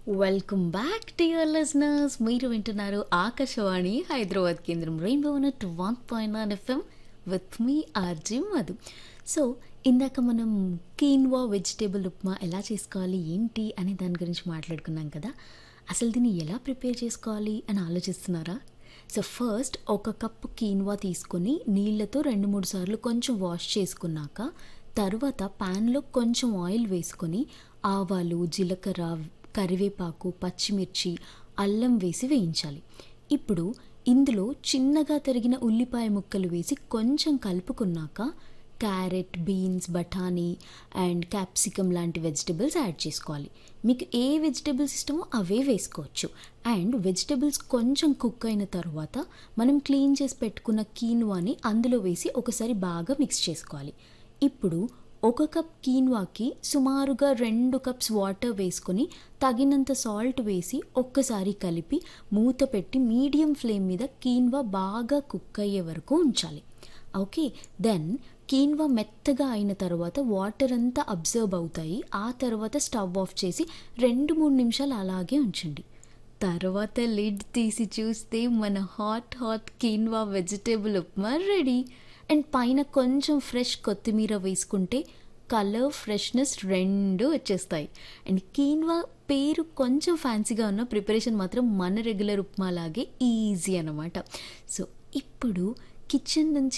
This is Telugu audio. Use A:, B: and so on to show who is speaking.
A: వెల్కమ్ బ్యాక్ డియర్ లిజనర్స్ మీరు వింటున్నారు ఆకాశవాణి హైదరాబాద్ కేంద్రం రెయిన్బో నట్ one point nine FM with me RJ Madhu so ఇందాక మనం కీన్వా వెజిటేబుల్ ఉప్మా ఎలా చేసుకోవాలి ఏంటి అనే దాని గురించి మాట్లాడుకున్నాం కదా అసలు దీన్ని ఎలా ప్రిపేర్ చేసుకోవాలి అని ఆలోచిస్తున్నారా సో ఫస్ట్ ఒక కప్పు కీన్వా తీసుకొని నీళ్ళతో రెండు మూడు సార్లు కొంచెం వాష్ చేసుకున్నాక తర్వాత ప్యాన్లో కొంచెం ఆయిల్ వేసుకొని ఆవాలు జీలకర్ర కరివేపాకు పచ్చిమిర్చి అల్లం వేసి వేయించాలి ఇప్పుడు ఇందులో చిన్నగా తరిగిన ఉల్లిపాయ ముక్కలు వేసి కొంచెం కలుపుకున్నాక క్యారెట్ బీన్స్ బఠానీ అండ్ క్యాప్సికమ్ లాంటి వెజిటబుల్స్ యాడ్ చేసుకోవాలి మీకు ఏ వెజిటబుల్స్ ఇష్టమో అవే వేసుకోవచ్చు అండ్ వెజిటబుల్స్ కొంచెం కుక్ అయిన తర్వాత మనం క్లీన్ చేసి పెట్టుకున్న కీన్వాని అందులో వేసి ఒకసారి బాగా మిక్స్ చేసుకోవాలి ఇప్పుడు ఒక కప్ కీన్వాకి సుమారుగా రెండు కప్స్ వాటర్ వేసుకొని తగినంత సాల్ట్ వేసి ఒక్కసారి కలిపి మూత పెట్టి మీడియం ఫ్లేమ్ మీద కీన్వా బాగా కుక్ అయ్యే వరకు ఉంచాలి ఓకే దెన్ కీన్వా మెత్తగా అయిన తర్వాత వాటర్ అంతా అబ్జర్వ్ అవుతాయి ఆ తర్వాత స్టవ్ ఆఫ్ చేసి రెండు మూడు నిమిషాలు అలాగే ఉంచండి తర్వాత లిడ్ తీసి చూస్తే మన hot hot quinoa vegetable upma ready and పైన కొంచెం ఫ్రెష్ కొత్తిమీర వేసుకుంటే కలర్ ఫ్రెష్నెస్ రెండు వచ్చేస్తాయి అండ్ కీన్వా పేరు కొంచెం ఫ్యాన్సీగా ఉన్న ప్రిపరేషన్ మాత్రం మన రెగ్యులర్ ఉప్మా లాగే ఈజీ అనమాట సో ఇప్పుడు కిచెన్ నుంచి